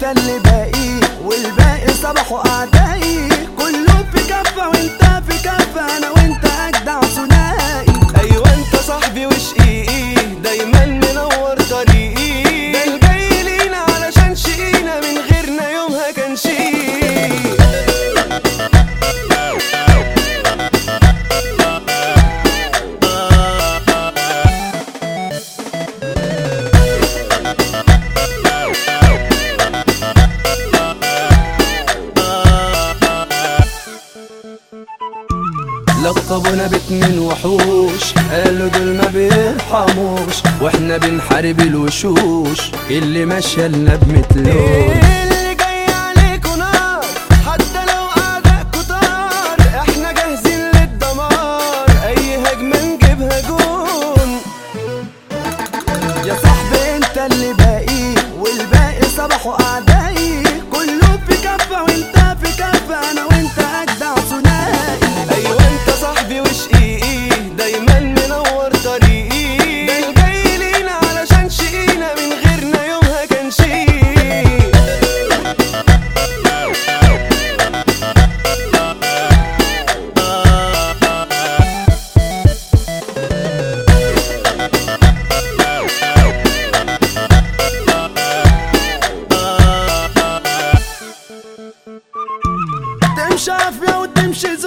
اللي باقي والباقي صبحوا اعدائي كله في كفه وانت في كفه انا وانت اجدع ثنائي ايوه انت صاحبي وشقيقي دايما منور طريقي ده الجاي لينا علشان شقينا من غيرنا يومها كان شيء لقبونا باتنين وحوش قالوا دول ما بيرحموش واحنا بنحارب الوشوش اللي ماشيه لنا بمثلوش اللي جاي عليكوا نار حتى لو اعدائكوا طار احنا جاهزين للدمار اي هجمه نجيبها جون يا صاحبي انت اللي باقي والباقي صبحوا اعدائي كله في كفه وانت في كفه انا وانت اجدع ثنائي ايوه انت صاحبي وشقيقي دايما منور طريقي ده الجاي لينا علشان شقينا من غيرنا يومها كان شيء تمشي عافيه وتمشي